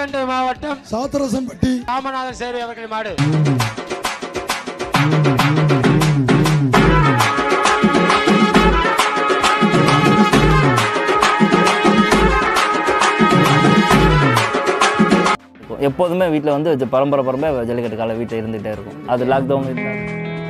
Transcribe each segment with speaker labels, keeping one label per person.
Speaker 1: சிவகங்கை மாவட்டம்
Speaker 2: சாத்தரசம்பட்டி
Speaker 1: ராமநாதர் சேரி அவர்கள் மாடு
Speaker 3: இருக்கும். எப்போதுமே வீட்டில் வந்து ஜ- பரம்பரை பரம்பரை ஜல்லிக்கட்டு காலை வீட்டில் இருந்துகிட்டே இருக்கும் அது லாக்டவுன் இருந்தால்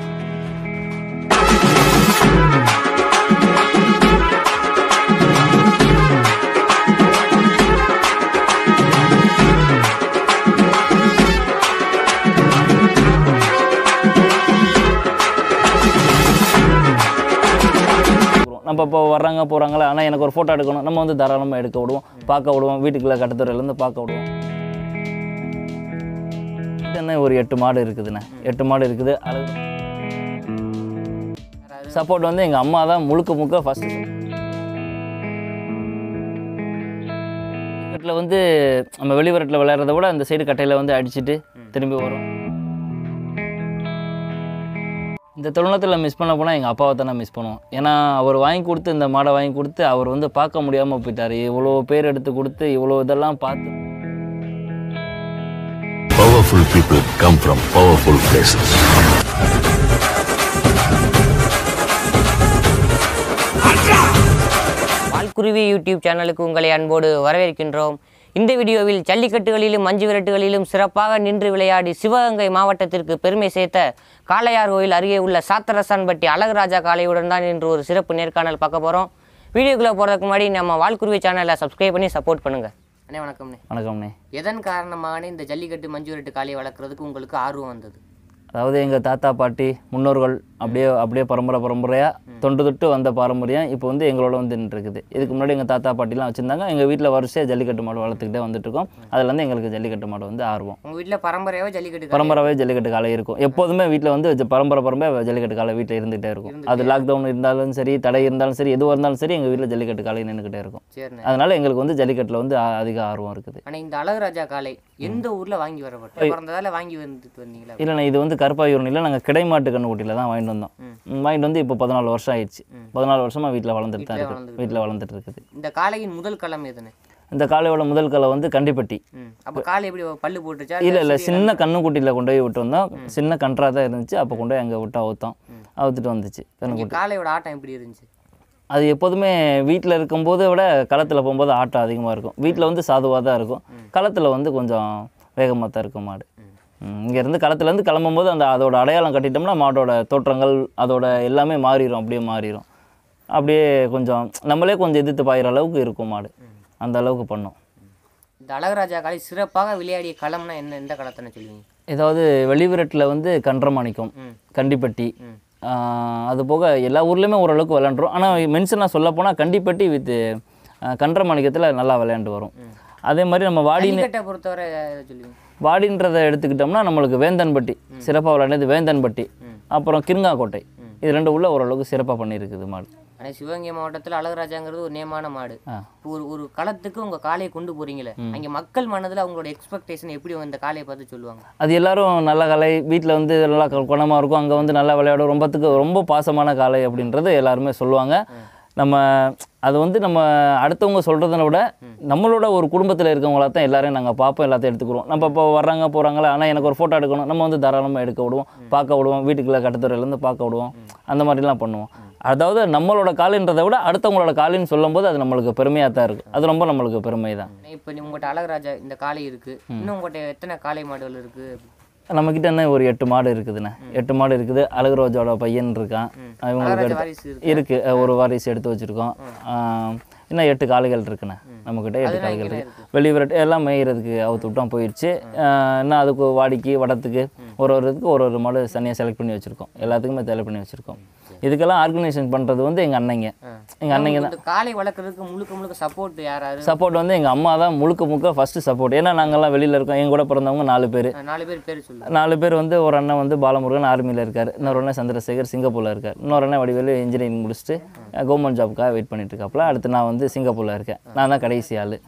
Speaker 3: நம்ம இப்போ வர்றாங்க போகிறாங்களா ஆனால் எனக்கு ஒரு ஃபோட்டோ எடுக்கணும் நம்ம வந்து தாராளமாக எடுக்க விடுவோம் பார்க்க விடுவோம் வீட்டுக்குள்ளே கட்டத்துறையிலேருந்து பார்க்க விடுவோம் என்ன ஒரு எட்டு மாடு இருக்குதுண்ணே எட்டு மாடு இருக்குது அளவு சப்போர்ட் வந்து எங்கள் அம்மா தான் முழுக்க முழுக்க ஃபஸ்ட்டு கட்டில் வந்து நம்ம வெளிவரட்டில் விளையாடுறத விட அந்த சைடு கட்டையில் வந்து அடிச்சுட்டு திரும்பி வரும் இந்த தருணத்தில் மிஸ் பண்ண போனால் எங்கள் அப்பாவை தான் நான் மிஸ் பண்ணுவோம் ஏன்னா அவர் வாங்கி கொடுத்து இந்த மாடை வாங்கி கொடுத்து அவர் வந்து பார்க்க முடியாமல் போயிட்டார் இவ்வளோ பேர் எடுத்து கொடுத்து இவ்வளோ இதெல்லாம் பார்த்து
Speaker 4: Powerful people come from powerful places.
Speaker 5: வால்குருவி யூடியூப் சேனலுக்கு உங்களை அன்போடு வரவேற்கின்றோம் இந்த வீடியோவில் ஜல்லிக்கட்டுகளிலும் மஞ்சு விரட்டுகளிலும் சிறப்பாக நின்று விளையாடி சிவகங்கை மாவட்டத்திற்கு பெருமை சேர்த்த காளையார் கோயில் அருகே உள்ள சாத்தரசான்பட்டி அழகுராஜா காளையுடன் தான் இன்று ஒரு சிறப்பு நேர்காணல் பார்க்க போகிறோம் வீடியோக்குள்ளே போகிறதுக்கு முன்னாடி நம்ம வால்குருவி சேனலை சப்ஸ்கிரைப் பண்ணி சப்போர்ட் பண்ணுங்கள் அண்ணே வணக்கம்ண்ணே
Speaker 3: வணக்கம்ண்ணே
Speaker 5: எதன் காரணமாக இந்த ஜல்லிக்கட்டு மஞ்சு விரட்டு காளையை வளர்க்குறதுக்கு உங்களுக்கு ஆர்வம் வந்தது
Speaker 3: அதாவது எங்கள் தாத்தா பாட்டி முன்னோர்கள் அப்படியே அப்படியே பரம்பரை பரம்பரையாக தொண்டு தொட்டு வந்த பாரம்பரியம் இப்போ வந்து எங்களோட வந்து இருக்குது இதுக்கு முன்னாடி எங்கள் தாத்தா பாட்டிலாம் வச்சுருந்தாங்க எங்கள் வீட்டில் வரிசையாக ஜல்லிக்கட்டு மாடு வளர்த்துக்கிட்டே வந்துட்டு இருக்கோம் அதுல இருந்து எங்களுக்கு ஜல்லிக்கட்டு மாடு வந்து ஆர்வம்
Speaker 5: உங்கள் வீட்டில் பரம்பரையாகவே ஜல்லிக்கட்டு காளை-
Speaker 3: பரம்பராவே ஜல்லிக்கட்டு காலை இருக்கும் எப்போதுமே வீட்டில் வந்து ஜ- பரம்பரை பரம்பரை ஜல்லிக்கட்டு காலை வீட்டில் இருந்துகிட்டே இருக்கும் அது லாக்டவுன் இருந்தாலும் சரி தடை இருந்தாலும் சரி எதுவாக இருந்தாலும் சரி எங்கள் வீட்டில் ஜல்லிக்கட்டு காலை நின்றுக்கிட்டே இருக்கும்
Speaker 5: சரிண்ணே
Speaker 3: அதனால எங்களுக்கு வந்து ஜல்லிக்கட்டில் வந்து அ- அதிக ஆர்வம் இருக்குது
Speaker 5: ஆனால் இந்த அழகுராஜா காளை எந்த ஊரில் வாங்கி வரப்பட்ட பிறந்ததால வாங்கி வந்துட்டு வந்தீங்களா
Speaker 3: இல்லைண்ணா இது வந்து கருப்பாயூரணியில் நாங்கள் கிடைமாட்டு கண்ணுக்குட்டியில் தான் வாங்கிட்டு வந்தோம் ம், வாங்கிட்டு வந்து இப்போ பதினாலு வருஷம் ஆயிடுச்சு பதினாலு வருஷமாக வீட்டில் வளர்ந்துட்டு தான் இருக்குது
Speaker 5: வளர்ந்துட்டு
Speaker 3: வீட்டில் வளர்ந்துட்டு இருக்குது
Speaker 5: இந்த காளையின் முதல் களம் எதுன்னு
Speaker 3: இந்த காளையோட முதல் களை வந்து கண்டிப்பட்டி
Speaker 5: ம் அப்போ காளை எப்படி பல்லு போட்டுச்சா
Speaker 3: இல்லை இல்லை சின்ன கண்ணுக்குட்டியில் கொண்டு போய் விட்டு வந்தோம் சின்ன கன்றாக தான் இருந்துச்சு அப்போ கொண்டு போய் அங்கே விட்டு அவுத்தோம் அவுத்துட்டு வந்துச்சு கண்ணுக்குட்டி
Speaker 5: இங்க காளையோட ஆட்டம் எப்படி இருந்துச்சு
Speaker 3: அது எப்போதுமே வீட்டில் இருக்கும்போது விட களத்தில் போகும்போது ஆட்டம் அதிகமாக இருக்கும் வீட்டில் வந்து சாதுவாக தான் இருக்கும் களத்தில் வந்து கொஞ்சம் வேகமாக தான் இருக்கும் மாடு இங்கேருந்து களத்துலேருந்து கிளம்பும்போது அந்த அதோட அடையாளம் கட்டிட்டோம்னா மாடோட தோற்றங்கள் அதோட எல்லாமே மாறிடும் அப்படியே மாறிடும் அப்படியே கொஞ்சம் நம்மளே கொஞ்சம் எதிர்த்து பாயிற அளவுக்கு இருக்கும் மாடு அந்த அளவுக்கு பண்ணும்
Speaker 5: இந்த அழகராஜா காளை சிறப்பாக விளையாடிய களம்னா என்ன எந்த களத்தைன்னு சொல்லுவீங்க
Speaker 3: ஏதாவது வெளிவிரட்டில் வந்து கன்றமாணிக்கம் கண்டிப்பட்டி ஆஹ் அது போக எல்லா ஊர்லேயுமே ஓரளவுக்கு விளையாண்டுரும் ஆனால் மென்ஷனாக சொல்ல போனால் கண்டிப்பட்டி வித் கன்றமாணிக்கத்தில் நல்லா விளையாண்டு வரும் அதே மாதிரி நம்ம வாடின்னு
Speaker 5: ஜல்லிக்கட்டை பொறுத்தவரை எதை சொல்லுவீங்க
Speaker 3: வாடின்றதை எடுத்துக்கிட்டோம்னா நம்மளுக்கு வேந்தன்பட்டி சிறப்பாக விளையாண்டது வேந்தன்பட்டி அப்புறம் கிருங்காக்கோட்டை இது ரெண்டு உள்ள ஓரளவுக்கு சிறப்பாக பண்ணியிருக்குது மாடு
Speaker 5: ஆனால் சிவகங்கை மாவட்டத்தில் அழகராஜாங்கிறது ஒரு நேமான மாடு
Speaker 3: ஆ.
Speaker 5: இப்போ ஒரு ஒரு களத்துக்கு உங்கள் காளையை கொண்டு போறீங்களே அங்கே மக்கள் மனதில் அவங்களோட எக்ஸ்பெக்டேஷன் எப்படி இந்த காளையை பார்த்து சொல்லுவாங்க
Speaker 3: அது எல்லாரும் நல்ல கலை வீட்டில் வந்து நல்லா கு- குணமா இருக்கும் அங்கே வந்து நல்லா விளையாடும் ரொம்பத்துக்கு ரொம்ப பாசமான காலை அப்படின்றது எல்லாருமே சொல்லுவாங்க நம்ம அது வந்து நம்ம அடுத்தவங்க சொல்கிறத விட நம்மளோட ஒரு குடும்பத்தில் இருக்கவங்களா தான் எல்லாரையும் நாங்கள் பார்ப்போம் எல்லாத்தையும் எடுத்துக்கிறோம் நம்ம இப்போ வர்றாங்க போகிறாங்களா ஆனால் எனக்கு ஒரு ஃபோட்டோ எடுக்கணும் நம்ம வந்து தாராளமாக எடுக்க விடுவோம் பார்க்க விடுவோம் வீட்டுக்குள்ளே கட்டத்துறையிலேருந்து பார்க்க விடுவோம் அந்த மாதிரிலாம் பண்ணுவோம் அதாவது நம்மளோட காலுன்றதை விட அடுத்தவங்களோட காலின்னு சொல்லும்போது அது நம்மளுக்கு பெருமையாக தான் இருக்குது அது ரொம்ப நம்மளுக்கு பெருமை தான்
Speaker 5: இப்போ உங்கள்கிட்ட அழகராஜா இந்த காளை இருக்கு இன்னும் உங்கள்கிட்ட எத்தனை காளை மாடுகள் இருக்கு
Speaker 3: நம்மக்கிட்ட என்ன ஒரு எட்டு மாடு இருக்குதுண்ணே எட்டு மாடு இருக்குது அழகுரோஜோட பையன் இருக்கான் இவங்களுக்கு
Speaker 5: அழகராஜா
Speaker 3: எடுத்து
Speaker 5: வாரிசு இருக்கு
Speaker 3: இருக்கு அஹ் ஒரு வாரிசு எடுத்து வச்சுருக்கோம் இன்னும் எட்டு காளைகள் இருக்குண்ணே நம்மக்கிட்ட எட்டு காளைகள் இருக்கு வெளி விரட்டு எல்லாம் மேய்கிறதுக்கு அவுத்து விட்டோம் போயிடுச்சு ஆஹ் இன்னும் அதுக்கு வாடிக்கு வடத்துக்கு ஒரு ஒரு இதுக்கு ஒரு ஒரு மாடு தனியாக செலக்ட் பண்ணி வச்சுருக்கோம் எல்லாத்துக்குமே செலக்ட் பண்ணி வச்சுருக்கோம் இதுக்கெல்லாம் ஆர்கனைசேஷன் பண்ணுறது வந்து எங்கள் அண்ணங்க எங்கள் அண்ணங்க தான்
Speaker 5: இந்த காளை வளர்க்குறதுக்கு முழுக்க முழுக்க சப்போர்ட் யாராரு
Speaker 3: சப்போர்ட் வந்து எங்கள் அம்மா தான் முழுக்க முழுக்க ஃபஸ்ட்டு சப்போர்ட் ஏன்னா நாங்கள்லாம் வெளியில் இருக்கோம் எங்க கூட பிறந்தவங்க நாலு பேர்
Speaker 5: நாலு பேர் பேர் சொல்லு
Speaker 3: நாலு பேர் வந்து ஒரு அண்ணன் வந்து பாலமுருகன் ஆர்மியில் இருக்கார் இன்னொரு அண்ணன் சந்திரசேகர் சிங்கப்பூரில் இருக்கார் இன்னொரு அண்ணன் வடிவேலு இன்ஜினியரிங் முடிச்சுட்டு கவர்மெண்ட் ஜாப்க்காக வெயிட் பண்ணிட்டு இருக்காப்புல அடுத்து நான் வந்து சிங்கப்பூரில் இருக்கேன் நான் தான் கடைசி ஆள்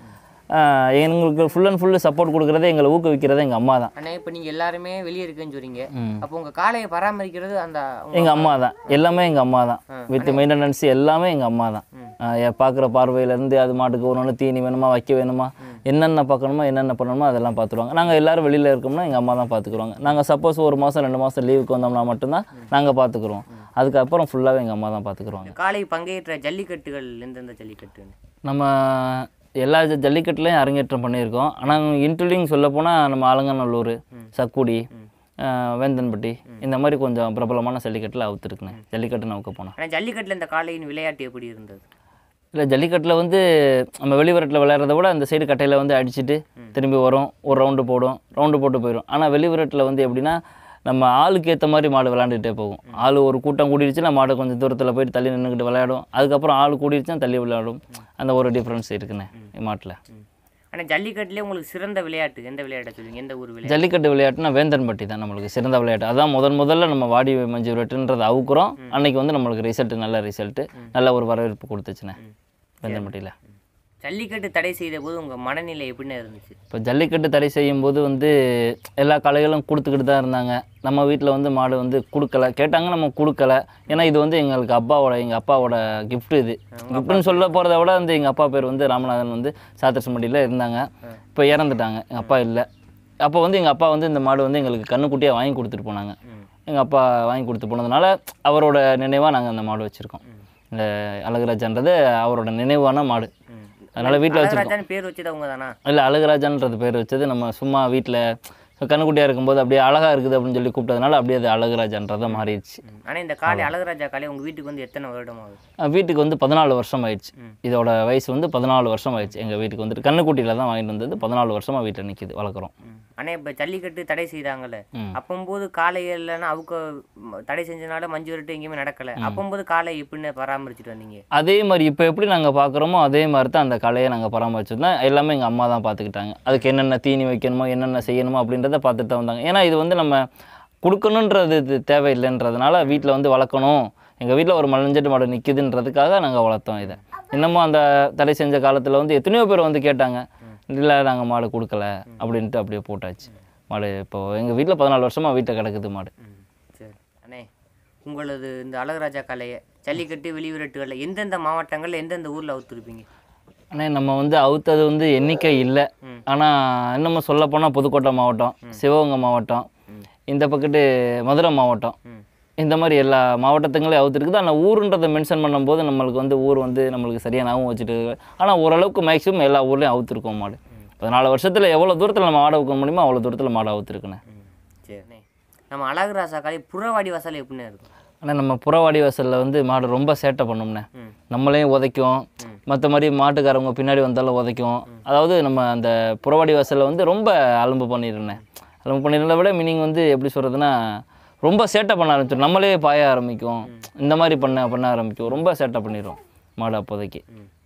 Speaker 3: ஆஹ் எங்களுக்கு ஃபுல் அண்ட் ஃபுல்லு சப்போர்ட் கொடுக்குறதே எங்களை ஊக்குவிக்கிறதே எங்கள் அம்மா தான்
Speaker 5: அண்ணே இப்போ நீங்கள் எல்லாருமே வெளியே இருக்குன்னு சொல்றீங்க அப்போ உங்கள் காளையை பராமரிக்கிறது அந்த உங்க-
Speaker 3: எங்கள் அம்மா தான் எல்லாமே எங்கள் அம்மா தான் வித் மெயின்டெனன்ஸ் எல்லாமே எங்கள் அம்மா தான் பார்க்குற பார்வையிலேருந்து அது மாட்டுக்கு ஒரு ஒன்று தீனி வேணுமா வைக்க வேணுமா என்னென்ன பார்க்கணுமோ என்னென்ன பண்ணணுமோ அதெல்லாம் பார்த்துருவாங்க நாங்கள் எல்லாரும் வெளியில் இருக்கோம்னா எங்கள் அம்மா தான் பார்த்துக்குறோங்க நாங்கள் சப்போஸ் ஒரு மாதம் ரெண்டு மாதம் லீவுக்கு வந்தோம்னா மட்டும்தான் நாங்கள் பார்த்துக்குறோம் அதுக்கப்புறம் ஃபுல்லாகவே எங்கள் அம்மா தான் பார்த்துக்குருவாங்க
Speaker 5: காளை பங்கேற்ற ஜல்லிக்கட்டுகள் எந்தெந்த ஜல்லிக்கட்டுன்னு
Speaker 3: நம்ம எல்லா ஜ- ஜல்லிக்கட்டுலையும் அரங்கேற்றம் பண்ணியிருக்கோம் ஆனால் இன்க்ளூடிங் சொல்லப்போனால் நம்ம ஆலங்கநல்லூர் சக்குடி ஆஹ் வேந்தன்பட்டி இந்த மாதிரி கொஞ்சம் பிரபலமான ஜல்லிக்கட்டில் அவுத்துருக்குண்ணே ஜல்லிக்கட்டு நமக்கு போனோம்
Speaker 5: ஆனால் ஜல்லிக்கட்டில் இந்த காளையின் விளையாட்டு எப்படி இருந்தது
Speaker 3: இல்லை ஜல்லிக்கட்டில் வந்து நம்ம வெளிவரட்டில் விளையாடுறத விட அந்த சைடு கட்டையில் வந்து அடிச்சுட்டு திரும்பி வரும் ஒரு ரவுண்டு போடும் ரவுண்டு போட்டு போயிடும் ஆனால் வெளிவரட்டில் வந்து எப்படின்னா நம்ம ஆளுக்கு ஏற்ற மாதிரி மாடு விளையாண்டுட்டே போகும் ஆள் ஒரு கூட்டம் கூடிடுச்சுன்னா மாடு கொஞ்சம் தூரத்தில் போயிட்டு தள்ளி நின்றுக்கிட்டு விளையாடும் அதுக்கப்புறம் ஆள் கூடிடுச்சுன்னா தள்ளி விளையாடும் அந்த ஒரு டிஃப்ரென்ஸ் இருக்குண்ணே மாட்டில்
Speaker 5: ஆனால் ஜல்லிக்கட்டுலேயே உங்களுக்கு சிறந்த விளையாட்டு எந்த விளையாட்டை சொல்லுவீங்க எந்த ஊர் விளையாட்டு
Speaker 3: ஜல்லிக்கட்டு விளையாட்டுனா வேந்தன்பட்டி தான் நம்மளுக்கு சிறந்த விளையாட்டு அதான் முதன் முதல்ல நம்ம வாடி மஞ்சு விரட்டுன்றதை அவுக்குறோம் அன்னைக்கு வந்து நம்மளுக்கு ரிசல்ட் நல்ல ரிசல்ட்டு நல்ல ஒரு வரவேற்பு கொடுத்துச்சுண்ணே வேந்தன்பட்டியில்
Speaker 5: ஜல்லிக்கட்டு தடை செய்த போது உங்கள் மனநிலை எப்படின்னு இருந்துச்சு
Speaker 3: இப்போ ஜல்லிக்கட்டு தடை செய்யும்போது வந்து எல்லா கலைகளும் கொடுத்துக்கிட்டு தான் இருந்தாங்க நம்ம வீட்டில் வந்து மாடு வந்து கொடுக்கல கேட்டாங்க நம்ம கொடுக்கல ஏன்னா இது வந்து எங்களுக்கு அப்பாவோட எங்கள் அப்பாவோட gift இது கிஃப்ட்னு சொல்ல போகிறத விட வந்து எங்கள் அப்பா பேர் வந்து ராமநாதன் வந்து சாத்திரசம்பட்டியில் இருந்தாங்க இப்போ இறந்துட்டாங்க எங்கள் அப்பா இல்லை அப்போ வந்து எங்கள் அப்பா வந்து இந்த மாடு வந்து எங்களுக்கு கண்ணுக்குட்டியாக வாங்கி கொடுத்துட்டு போனாங்க எங்கள் அப்பா வாங்கி கொடுத்து போனதுனால அவரோட நினைவாக நாங்கள் அந்த மாடு வச்சுருக்கோம் இந்த அழகுராஜன்றது அவரோட நினைவான மாடு அதனால் வீட்டில் வச்சுருக்கோம்
Speaker 5: அழகராஜான்னு பேர் வச்சது அவங்க தானா
Speaker 3: இல்லை அழகுராஜான்றது பேர் வச்சது நம்ம சும்மா வீட்டில் கண்ணுக்குட்டியாக இருக்கும்போது அப்படியே அழகாக இருக்குது அப்படின்னு சொல்லி கூப்பிட்டதுனால அப்படியே அது அழகுராஜான்றதை மாறிடுச்சு
Speaker 5: ஆனால் இந்த காளை அழகராஜா காளை உங்கள் வீட்டுக்கு வந்து எத்தனை வருடம் ஆகுது
Speaker 3: அஹ் வீட்டுக்கு வந்து பதினாலு வருஷம் ஆயிடுச்சு இதோட வயசு வந்து பதினாலு வருஷம் ஆயிடுச்சு எங்கள் வீட்டுக்கு வந்துட்டு கண்ணுக்குட்டியில் தான் வாங்கிட்டு வந்தது பதினாலு வருஷமாக வீட்டில் நிற்கிது வளர்க்குறோம்
Speaker 5: ஆனால் இப்போ ஜல்லிக்கட்டு தடை செய்தாங்கல்ல அப்பம்போது காளை இல்லைன்னா அவுக்க ம- தடை செஞ்சனால மஞ்சு விரட்டு எங்கேயுமே நடக்கலை அப்பம்போது காளை எப்படின்னு பராமரிச்சுட்டு வந்தீங்க
Speaker 3: அதே மாதிரி இப்போ எப்படி நாங்கள் பார்க்குறோமோ அதே மாதிரி தான் அந்த கலையை நாங்கள் பராமரிச்சிருந்தோம் எல்லாமே எங்கள் அம்மா தான் பார்த்துக்கிட்டாங்க அதுக்கு என்னென்ன தீனி வைக்கணுமோ என்னென்ன செய்யணுமோ அப்படின்றத பார்த்துட்டு தான் வந்தாங்க ஏன்னா இது வந்து நம்ம கொடுக்கணுன்றது இது தேவையில்லைன்றதுனால வீட்டில் வந்து வளர்க்கணும் எங்கள் வீட்டில் ஒரு மலஞ்சட்டு மாடு நிற்கிதுன்றதுக்காக நாங்கள் வளர்த்தோம் இதை இன்னமும் அந்த தடை செஞ்ச காலத்தில் வந்து எத்தனையோ பேர் வந்து கேட்டாங்க இல்லை நாங்கள் மாடு கொடுக்கல அப்படின்ட்டு அப்படியே போட்டாச்சு மாடு இப்போ எங்கள் வீட்டில் பதினாலு வருஷமாக வீட்டில் கிடக்குது மாடு
Speaker 5: சரி அண்ணே உங்களது இந்த அழகராஜா கலையை ஜல்லிக்கட்டு வெளிவிரட்டுகளில் எந்தெந்த மாவட்டங்களில் எந்தெந்த ஊரில் அவுத்துருப்பீங்க
Speaker 3: ஆனால் நம்ம வந்து அவுத்தது வந்து எண்ணிக்கை இல்லை ஆனால் இன்னமும் சொல்லப் போனால் புதுக்கோட்டை மாவட்டம் சிவகங்கை மாவட்டம் இந்த பக்கத்து மதுரை மாவட்டம் இந்த மாதிரி எல்லா மாவட்டத்துங்களையும் அவுத்துருக்குது ஆனால் ஊருன்றதை மென்ஷன் பண்ணும்போது நம்மளுக்கு வந்து ஊர் வந்து நம்மளுக்கு சரியாக ஞாபகம் வச்சுட்டு ஆனால் ஓரளவுக்கு மேக்ஸிமம் எல்லா ஊர்லேயும் அவுத்துருக்கோம் மாடு பதினாலு வருஷத்தில் எவ்வளோ தூரத்தில் நம்ம மாடை வைக்க முடியுமோ அவ்வளோ தூரத்தில் மாடை அவுத்துருக்குண்ணே
Speaker 5: சரிண்ணே நம்ம அழகராஜா கலை புறவாடி வாசல் எப்படின்னு இருக்கும்
Speaker 3: ஆனால் நம்ம புறவாடி வாசலில் வந்து மாடு ரொம்ப சேட்டை பண்ணும்ண்ணே நம்மளையும் உதைக்கும் மற்ற மாதிரி மாட்டுக்காரவங்க பின்னாடி வந்தாலும் உதைக்கும் அதாவது நம்ம அந்த புறவாடி வாசலில் வந்து ரொம்ப அலும்பு பண்ணிடுறேன் அலும்பு பண்ணிடுறத விட மீனிங் வந்து எப்படி சொல்கிறதுனா ரொம்ப சேட்டை பண்ண ஆரம்பிச்சிடும் நம்மளே பாய ஆரம்பிக்கும் இந்த மாதிரி பண்ண பண்ண ஆரம்பிக்கும் ரொம்ப சேட்டை பண்ணிடும் மாடு அப்போதைக்கு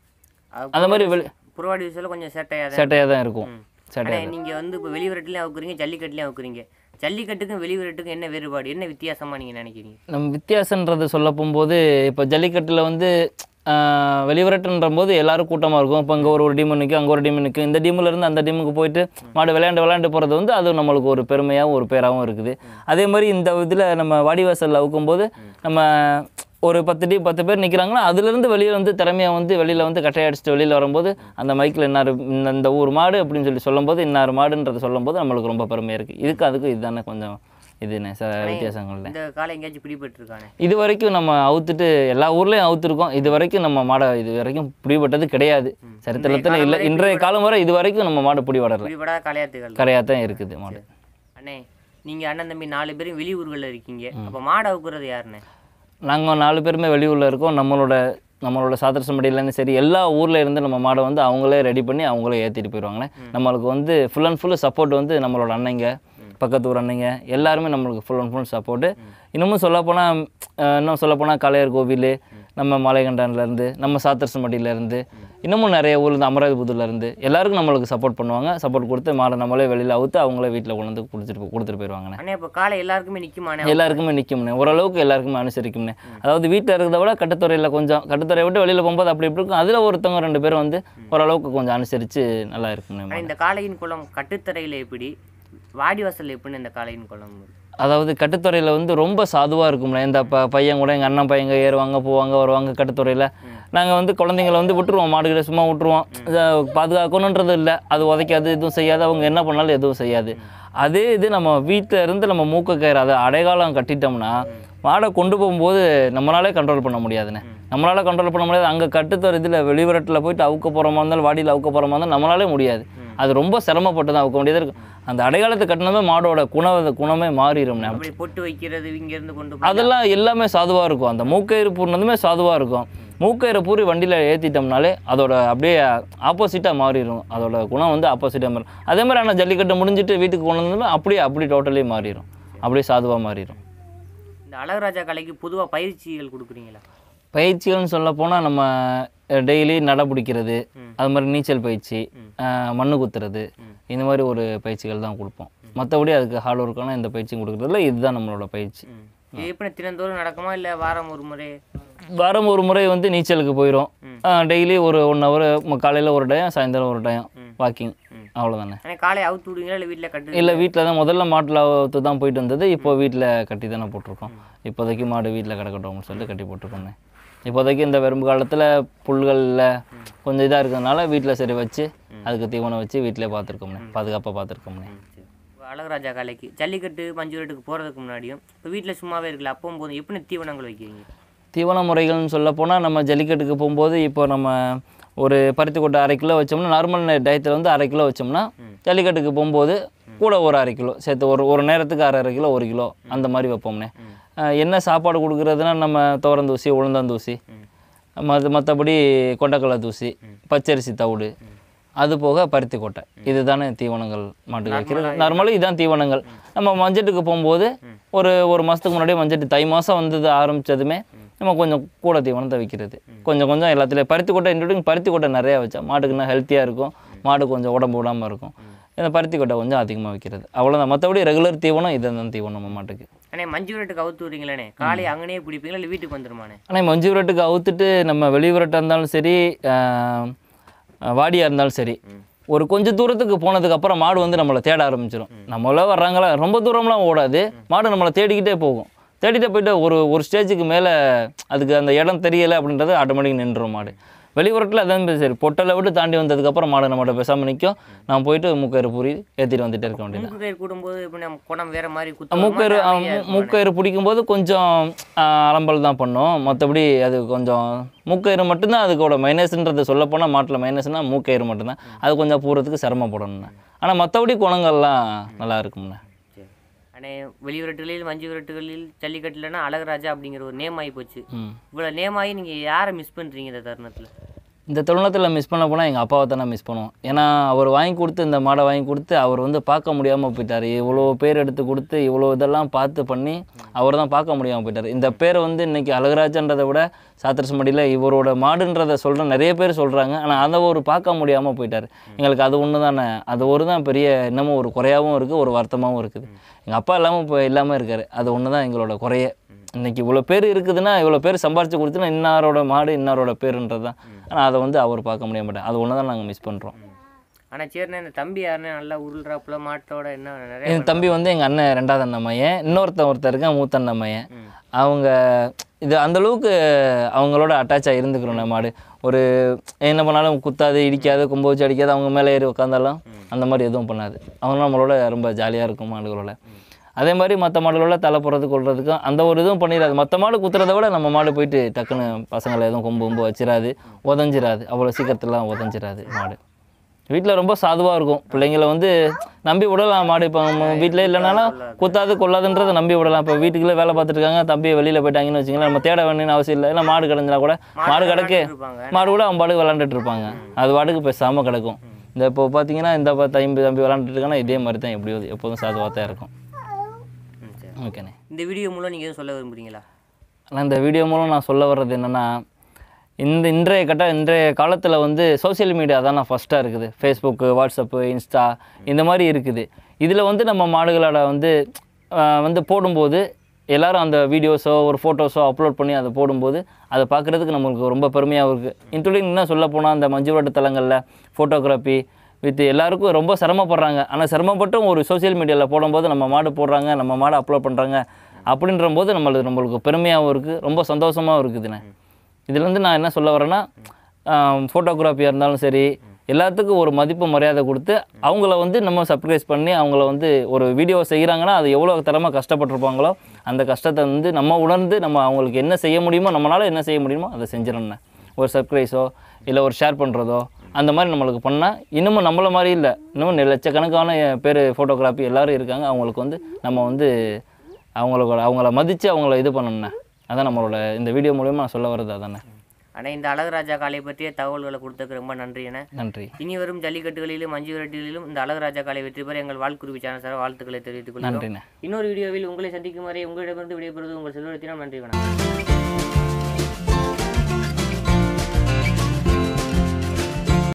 Speaker 5: அது
Speaker 3: அந்த மாதிரி வெளி
Speaker 5: புறவாடி வாசலில் கொஞ்சம் சேட்டையாக தான்
Speaker 3: சேட்டையாக தான் இருக்கும் சேட்டையாக
Speaker 5: ஆனால் நீங்கள் வந்து இப்போ வெளிவிரட்டுலையும் அவுக்குறீங்க ஜல்லிக்கட்டுலையும் அவுக்குறீங்க ஜல்லிக்கட்டுக்கும் வெளிவிரட்டுக்கும் என்ன வேறுபாடு என்ன வித்தியாசமாக நீங்கள் நினைக்கிறீங்க
Speaker 3: நம்ம வித்தியாசன்றது சொல்ல போகும்போது இப்போ ஜல்லிக்கட்டில் வந்து ஆஹ், வெளிவிரட்டுன்ற போது எல்லாரும் கூட்டமாக இருக்கும் இப்போ இங்கே ஒரு ஒரு டீம் நிற்கும் அங்கே ஒரு டீம் நிற்கும் இந்த டீம்ல இருந்து அந்த டீமுக்கு போயிட்டு மாடு விளையாண்டு விளையாண்டு போகிறது வந்து அது நம்மளுக்கு ஒரு பெருமையாகவும் ஒரு பேராகவும் இருக்குது அதே மாதிரி இந்த இதில் நம்ம வாடிவாசலில் அவுக்கும்போது நம்ம ஒரு பத்து டீம் பத்து பேர் நிற்கிறாங்கன்னா அதுலேருந்து வெளியே வந்து திறமையாக வந்து வெளியில் வந்து கட்டையை அடிச்சுட்டு வெளியில் வரும்போது அந்த மைக்கில் இன்னார் இந்த இந்த ஊர் மாடு அப்படின்னு சொல்லி சொல்லும்போது இன்னார் மாடுன்றதை சொல்லும்போது நம்மளுக்கு ரொம்ப பெருமையாக இருக்குது இதுக்கு அதுக்கும் இதுதானே கொஞ்சம் இதுண்ணே ச வித்தியாசங்கள்ல
Speaker 5: இந்த காலை எங்கேயாச்சும் பிடிபட்டிருக்கானே
Speaker 3: இது வரைக்கும் நம்ம அவுத்துட்டு எல்லா ஊர்லேயும் அவுத்துருக்கோம் இது வரைக்கும் நம்ம மாடை இது வரைக்கும் பிடிபட்டது கிடையாது சரித்திரத்தில் இல்லை இன்றைய காலம் வரை இது வரைக்கும் நம்ம மாடு பிடிபடலை
Speaker 5: பிடிபடாத கலையாத்துகள்
Speaker 3: கரையாக தான் இருக்குது மாடு
Speaker 5: அண்ணே நீங்கள் அண்ணன் தம்பி நாலு பேரும் வெளியூர்களில் இருக்கீங்க அப்போ மாடு அவுக்குறது யாருண்ணே
Speaker 3: நாங்கள் நாலு பேருமே வெளியூரில் இருக்கோம் நம்மளோட நம்மளோட சாத்திரசம்படியிலேருந்து சரி எல்லா ஊரில் இருந்து நம்ம மாடை வந்து அவங்களே ரெடி பண்ணி அவங்களே ஏற்றிட்டு போயிடுவாங்கண்ணே நம்மளுக்கு வந்து ஃபுல் அண்ட் ஃபுல்லு சப்போர்ட் வந்து நம்மளோட அண்ணங்க பக்கத்து ஊர் அண்ணங்க எல்லாருமே நம்மளுக்கு ஃபுல் அண்ட் ஃபுல் சப்போர்ட்டு இன்னமும் சொல்லப்போனால் இன்னும் சொல்லப்போனால் கலையர் கோவில் நம்ம மலைகண்டான்லேருந்து நம்ம சாத்திரசம்பட்டியிலேருந்து இன்னமும் நிறைய ஊர்லேருந்து அமராவதிபுத்தூர்லேருந்து எல்லாருக்கும் நம்மளுக்கு சப்போர்ட் பண்ணுவாங்க சப்போர்ட் கொடுத்து மாடை நம்மளே வெளியில் அவுத்து அவங்களே வீட்டில் கொண்டு வந்து கொடுத்துட்டு போ- கொடுத்துட்டு போயிடுவாங்கண்ணே
Speaker 5: அண்ணே இப்போ காலை எல்லாருக்குமே நிற்குமாண்ணே
Speaker 3: எல்லாருக்குமே நிற்கும்ண்ணே ஓரளவுக்கு எல்லாருக்குமே அனுசரிக்கும்ண்ணே அதாவது வீட்டில் இருக்கிறத விட கட்டுத்துறையில் கொஞ்சம் கட்டுத்துறையை விட்டு வெளியில் போகும்போது அப்படி இப்படி இருக்கும் அதில் ஒருத்தவங்க ரெண்டு பேரும் வந்து ஓரளவுக்கு கொஞ்சம் அனுசரித்து நல்லா இருக்கும்ண்ணே
Speaker 5: ஆனால் இந்த காளையின் குளம் கட்டுத்தரையில் எப்படி வாடிவாசல் எப்படின்னு இந்த காளையின் குளம்
Speaker 3: அதாவது கட்டுத்துறையில் வந்து ரொம்ப சாதுவாக இருக்கும்ல இந்த ப பையன் கூட எங்கள் அண்ணன் பையங்க ஏறுவாங்க போவாங்க வருவாங்க கட்டுத்துறையில் நாங்கள் வந்து குழந்தைங்கள வந்து விட்டுருவோம் மாடுகிட்ட சும்மா விட்டுருவோம் இதை பாதுகாக்கணுன்றது இல்லை அது உதைக்காது எதுவும் செய்யாது அவங்க என்ன பண்ணாலும் எதுவும் செய்யாது அதே இது நம்ம வீட்டில் இருந்து நம்ம மூக்க கயிறு அதை அடைகாலம் கட்டிட்டோம்னா மாடை கொண்டு போகும்போது நம்மளாலே கண்ட்ரோல் பண்ண முடியாதுண்ணே நம்மளால் கண்ட்ரோல் பண்ண முடியாது அங்கே கட்டுத்துறை இதில் வெளிவரட்டில் போயிட்டு அவுக்க போகிற மாதிரி இருந்தாலும் வாடியில் அவுக்க போகிற மாதிரி இருந்தாலும் நம்மளாலே முடியாது அது ரொம்ப சிரமப்பட்டு தான் அவுக்க வேண்டியதாக இருக்கும் அந்த அடைகாலத்தை கட்டினமே மாடோட குண குணமே மாறிடும்ண்ணே
Speaker 5: அப்படி பொட்டு வைக்கிறது இங்கேருந்து கொண்டு போய்
Speaker 3: அதெல்லாம் எல்லாமே சாதுவாக இருக்கும் அந்த மூக்கயிறு பூர்ணதுமே சாதுவாக இருக்கும் மூக்கயிறு பூரி வண்டியில் ஏற்றிட்டோம்னாலே அதோட அப்படியே ஆப்போசிட்டாக மாறிடும் அதோட குணம் வந்து ஆப்போசிட்டாக மாறும் அதே மாதிரி ஆனால் ஜல்லிக்கட்டு முடிஞ்சிட்டு வீட்டுக்கு கொண்டு வந்தோம்னா அப்படியே அப்படி டோட்டலி மாறிடும் அப்படியே சாதுவாக மாறிடும்
Speaker 5: இந்த அழகராஜா கலைக்கு பொதுவாக பயிற்சிகள் கொடுக்குறீங்களா
Speaker 3: பயிற்சிகள்னு சொல்ல போனால் நம்ம டெய்லி நட பிடிக்கிறது அது மாதிரி நீச்சல் பயிற்சி அஹ், மண்ணு குத்துறது இந்த மாதிரி ஒரு பயிற்சிகள் தான் கொடுப்போம் மற்றபடி அதுக்கு ஹார்ட் ஒர்க்கான எந்த பயிற்சியும் கொடுக்குறதில்ல இதுதான் நம்மளோட பயிற்சி
Speaker 5: இது எப்படி தினந்தோறும் நடக்குமா இல்லை வாரம் ஒரு முறை
Speaker 3: வாரம் ஒரு முறை வந்து நீச்சலுக்கு போயிடும் டெய்லி ஒரு ஒன் ஹவர் காலையில் ஒரு டைம் சாயந்தரம் ஒரு டைம் வாக்கிங் அவ்வளோதானே
Speaker 5: ஆனால் காலை அவுத்து விடுவீங்களா இல்லை வீட்டில் கட்டு
Speaker 3: இல்லை வீட்டில் தான் முதல்ல மாட்டில் அவுத்து தான் போயிட்டு வந்தது இப்போ வீட்டில் கட்டி தானே போட்டிருக்கோம் இப்போதைக்கு மாடு வீட்டில் கிடக்கட்டும்னு சொல்லிட்டு கட்டி போட்டிருக்கோங்க இப்போதைக்கு இந்த வெறும்பு காலத்தில் புல்களில் கொஞ்சம் இதாக இருக்கிறதுனால வீட்டில் சரி வச்சு அதுக்கு தீவனம் வச்சு வீட்டிலே பார்த்துருக்கோம்ண்ணே பாதுகாப்பாக பார்த்துருக்கோம்ண்ணே
Speaker 5: இப்போ அழகராஜா கலைக்கு ஜல்லிக்கட்டு மஞ்சு விரட்டுக்கு போகிறதுக்கு முன்னாடியும் இப்போ வீட்டில் சும்மாவே இருக்கல அப்பவும் போதும் எப்படி தீவனங்கள் வைக்கிறீங்க
Speaker 3: தீவன முறைகள்னு சொல்ல போனால் நம்ம ஜல்லிக்கட்டுக்கு போகும்போது இப்போ நம்ம ஒரு பருத்தி கொட்டை அரை கிலோ வச்சோம்னா நார்மல் டயத்தில் வந்து அரை கிலோ வச்சோம்னா ஜல்லிக்கட்டுக்கு போகும்போது கூட ஒரு அரை கிலோ சேர்த்து ஒரு ஒரு நேரத்துக்கு அரை அரை கிலோ ஒரு கிலோ அந்த மாதிரி வைப்போம்னே அஹ் என்ன சாப்பாடு கொடுக்குறதுனா நம்ம துவரந்தூசி உளுந்தந்தூசி மற்ற மற்றபடி கொண்டக்கடலை தூசி பச்சரிசி தவிடு அது போக பருத்தி கொட்டை இதுதானே தீவனங்கள் மாட்டுக்கு வைக்கிறது நார்மலாக இதுதான் தீவனங்கள் நம்ம மஞ்சட்டுக்கு போகும்போது ஒரு ஒரு மாதத்துக்கு முன்னாடியே மஞ்சட்டு தை மாதம் வந்தது ஆரம்பித்ததுமே நம்ம கொஞ்சம் கூட தீவனத்தை வைக்கிறது கொஞ்சம் கொஞ்சம் எல்லாத்துலேயும் பருத்தி கொட்டை இன்க்ளூடிங் பருத்தி கொட்டை நிறையா வச்சா மாட்டுக்குன்னா ஹெல்த்தியாக இருக்கும் மாடு கொஞ்சம் உடம்பு விடாமல் இருக்கும் இந்த பருத்தி கொட்டை கொஞ்சம் அதிகமாக வைக்கிறது அவ்வளோதான் மற்றபடி ரெகுலர் தீவனம் இதுதான் தீவனம் நம்ம மாட்டுக்கு
Speaker 5: அண்ணே மஞ்சு விரட்டுக்கு அவுத்து விடுறீங்களே காலை அங்கனே பிடிப்பீங்களா இல்லை வீட்டுக்கு வந்துருமாண்ணே
Speaker 3: ஆனால் மஞ்சு விரட்டுக்கு அவுத்துட்டு நம்ம வெளி விரட்டாக இருந்தாலும் சரி ஆஹ், வாடியாக இருந்தாலும் சரி ஒரு கொஞ்சம் தூரத்துக்கு போனதுக்கு அப்புறம் மாடு வந்து நம்மளை தேட ஆரம்பிச்சிடும் நம்மள வர்றாங்களா ரொம்ப தூரம்லாம் ஓடாது மாடு நம்மளை தேடிக்கிட்டே போகும் தேடிட்டே போயிட்டு ஒரு ஒரு ஸ்டேஜுக்கு மேலே அதுக்கு அந்த இடம் தெரியலை அப்படின்றது ஆட்டோமேட்டிக் நின்றுரும் மாடு வெளியூரத்தில் அதான் சரி பொட்டலை விட்டு தாண்டி வந்ததுக்கப்புறம் மாடு நம்மகிட்ட பேசாமல் நிற்கும் நான் போயிட்டு மூக்கயிறு பூரி ஏற்றிட்டு வந்துட்டே இருக்க வேண்டியது
Speaker 5: மூக்கு கயிறு கூடும்போது இப்போ நம்ம குணம் வேற மாதிரி குத்து
Speaker 3: மூக்கயிறு ஆ, மூ- மூக்கயிறு பிடிக்கும்போது கொஞ்சம் ஆ, அலம்பல் தான் பண்ணும் மற்றபடி அது கொஞ்சம் மூக்கயிறு மட்டும்தான் அதுக்கோட மைனஸ்ன்றது சொல்ல போனால் மாட்டில் மைனஸ்னால் மூக்கயிறு மட்டும்தான் அது கொஞ்சம் பூரத்துக்கு சிரமப்படணுண்ணே ஆனால் மற்றபடி குணங்கள்லாம் நல்லா இருக்கும்ண்ணே
Speaker 5: அண்ணே வெளி விரட்டுகளில் மஞ்சு விரட்டுகளில் ஜல்லிக்கட்டுலன்னா அழகராஜா அப்படிங்கிற ஒரு நேம் ஆகி போச்சு
Speaker 3: ம்
Speaker 5: இவ்வளோ நேம் ஆகி நீங்கள் யாரை மிஸ் பண்ணுறீங்க இந்த தருணத்தில்
Speaker 3: இந்த தருணத்தில் மிஸ் பண்ண போனால் எங்கள் அப்பாவை தான் மிஸ் பண்ணுவோம் ஏன்னா அவர் வாங்கி கொடுத்து இந்த மாடை வாங்கி கொடுத்து அவர் வந்து பார்க்க முடியாமல் போயிட்டார் இவ்வளோ பேர் எடுத்து கொடுத்து இவ்வளோ இதெல்லாம் பார்த்து பண்ணி அவர் தான் பார்க்க முடியாமல் போயிட்டார் இந்த பேரை வந்து இன்றைக்கி அழகராஜன்றதை விட சாத்திரசமடியில் இவரோட மாடுன்றதை சொல்கிற நிறைய பேர் சொல்கிறாங்க ஆனால் அதை ஒரு பார்க்க முடியாமல் போயிட்டார் எங்களுக்கு அது ஒன்று தானே அது ஒரு தான் பெரிய இன்னமும் ஒரு குறையாகவும் இருக்குது ஒரு வருத்தமாகவும் இருக்குது எங்கள் அப்பா இல்லாமல் இப்போ இல்லாமல் இருக்கார் அது ஒன்று தான் எங்களோட குறைய இன்னைக்கு இவ்வளோ பேர் இருக்குதுன்னா இவ்வளோ பேர் சம்பாரிச்சு கொடுத்துனா இன்னாரோட மாடு இன்னாரோட பேருன்றது தான் ஆனால் அதை வந்து அவர் பார்க்க முடிய மாட்டேன் அது ஒன்று தான் நாங்கள் மிஸ் பண்ணுறோம்
Speaker 5: ஆனால் சரிண்ணே இந்த தம்பி யாருண்ணே நல்லா உருள்றாப்புல மாட்டோட என்ன நிறைய
Speaker 3: என் தம்பி வந்து எங்கள் அண்ணன் ரெண்டாவது அண்ணன் மையன் இன்னொருத்தன் ஒருத்தர் இருக்கான் மூத்த அண்ணன் மையன் அவங்க இது அந்த அளவுக்கு அவங்களோட அட்டாச்சாக இருந்துக்கிறோம் நம்ம மாடு ஒரு என்ன பண்ணாலும் குத்தாது இடிக்காது கொம்பு வச்சு அடிக்காது அவங்க மேலே ஏறி உட்காந்தாலும் அந்த மாதிரி எதுவும் பண்ணாது அவங்க நம்மளோட ரொம்ப ஜாலியாக இருக்கும் மாடுகளோட அதே மாதிரி மற்ற மாடுகளோட தலை போடுறது கொள்றதுக்கும் அந்த ஒரு இதுவும் பண்ணிடாது மற்ற மாடு குத்துறதை விட நம்ம மாடு போயிட்டு டக்குன்னு பசங்களை எதுவும் கொம்பு கொம்பு வச்சிடாது உதஞ்சிராது அவ்வளோ சீக்கிரத்துலாம் உதஞ்சிராது மாடு வீட்டில் ரொம்ப சாதுவாக இருக்கும் பிள்ளைங்களை வந்து நம்பி விடலாம் மாடு இப்போ வீட்டில் இல்லைனாலும் குத்தாது கொள்ளாதுன்றதை நம்பி விடலாம் இப்போ வீட்டுக்குள்ளே வேலை பார்த்துட்டு இருக்காங்க தம்பி வெளியில் போயிட்டாங்கன்னு வச்சுங்களேன் நம்ம தேட வேண்டியன்னு அவசியம் இல்லை இல்லை மாடு கிடந்தா கூட மாடு கிடக்கு
Speaker 5: இருப்பாங்க
Speaker 3: மாடு கூட அவன் பாட்டுக்கு விளாண்டுட்டு இருப்பாங்க அது பாட்டுக்கு பேசாமல் கிடக்கும் இந்த இப்போ பார்த்தீங்கன்னா இந்த ப- தம்பி தம்பி விளாண்டுட்டு இருக்காங்கன்னா இதே மாதிரி தான் எப்படியோ எப்போதும் சாதுவாக தான் இருக்கும்
Speaker 5: ம், சரி.
Speaker 3: ஓகேண்ணே
Speaker 5: இந்த வீடியோ மூலம் நீங்கள் எதுவும் சொல்ல விரும்புறீங்களா
Speaker 3: ஆனால் இந்த வீடியோ மூலம் நான் சொல்ல வர்றது என்னென்னா இந்த இன்றைய கட்ட இன்றைய காலத்தில் வந்து சோஷியல் மீடியா தானே ஃபஸ்ட்டாக இருக்குது ஃபேஸ்புக்கு வாட்ஸ்அப்பு இன்ஸ்டா இந்த மாதிரி இருக்குது இதில் வந்து நம்ம மாடுகளோட வந்து ஆஹ், வந்து போடும்போது எல்லாரும் அந்த வீடியோஸோ ஒரு ஃபோட்டோஸோ அப்லோட் பண்ணி அதை போடும்போது அதை பார்க்குறதுக்கு நம்மளுக்கு ரொம்ப பெருமையாக இருக்குது இன்க்ளூடிங் இன்னும் சொல்ல போனால் அந்த மஞ்சு விரட்டு தலங்களில் ஃபோட்டோகிராஃபி வித் எல்லாருக்கும் ரொம்ப சிரமப்படுறாங்க ஆனால் சிரமப்பட்டும் ஒரு சோஷியல் மீடியாவில் போடும்போது நம்ம மாடு போடுறாங்க நம்ம மாடு அப்லோட் பண்ணுறாங்க அப்படின்ற போது நம்மளுக்கு நம்மளுக்கு பெருமையாகவும் இருக்குது ரொம்ப சந்தோஷமாகவும் இருக்குதுண்ணே இதில் வந்து நான் என்ன சொல்ல வரேன்னா ஃபோட்டோகிராஃபியாக இருந்தாலும் சரி எல்லாத்துக்கும் ஒரு மதிப்பு மரியாதை கொடுத்து அவங்கள வந்து நம்ம சர்ப்ரைஸ் பண்ணி அவங்கள வந்து ஒரு வீடியோ செய்கிறாங்கன்னா அது எவ்வளோ தரமாக கஷ்டப்பட்டிருப்பாங்களோ அந்த கஷ்டத்தை வந்து நம்ம உணர்ந்து நம்ம அவங்களுக்கு என்ன செய்ய முடியுமோ நம்மளால் என்ன செய்ய முடியுமோ அதை செஞ்சிடணும் ஒரு சர்ப்ரைஸோ இல்லை ஒரு ஷேர் பண்ணுறதோ அந்த மாதிரி நம்மளுக்கு பண்ணால் இன்னமும் நம்மள மாதிரி இல்லை இன்னமும் நெ- லட்சக்கணக்கான பேர் ஃபோட்டோகிராஃபி எல்லாரும் இருக்காங்க அவங்களுக்கு வந்து நம்ம வந்து அவங்களோட அவங்கள மதித்து அவங்கள இது பண்ணணுண்ணே அதான் நம்மளோட இந்த வீடியோ மூலியமாக நான் சொல்ல வர்றது அதானே
Speaker 5: ஆனால் இந்த அழகுராஜா காளை பற்றிய தகவல்களை கொடுத்ததுக்கு ரொம்ப நன்றி என
Speaker 3: நன்றி
Speaker 5: இனி வரும் ஜல்லிக்கட்டுகளிலும் மஞ்சு விரட்டுகளிலும் இந்த அழகுராஜா காளை வெற்றி பெற எங்கள் வாழ்க்குருவி சேனல் சார் வாழ்த்துக்களை தெரிவித்துக் கொள்கிறோம்
Speaker 3: நன்றிண்ணே
Speaker 5: இன்னொரு வீடியோவில் உங்களை சந்திக்கும் வரை உங்களிடமிருந்து விடைபெறுவது உங்கள் செல்வரத்தினம் நன்றி வணக்கம்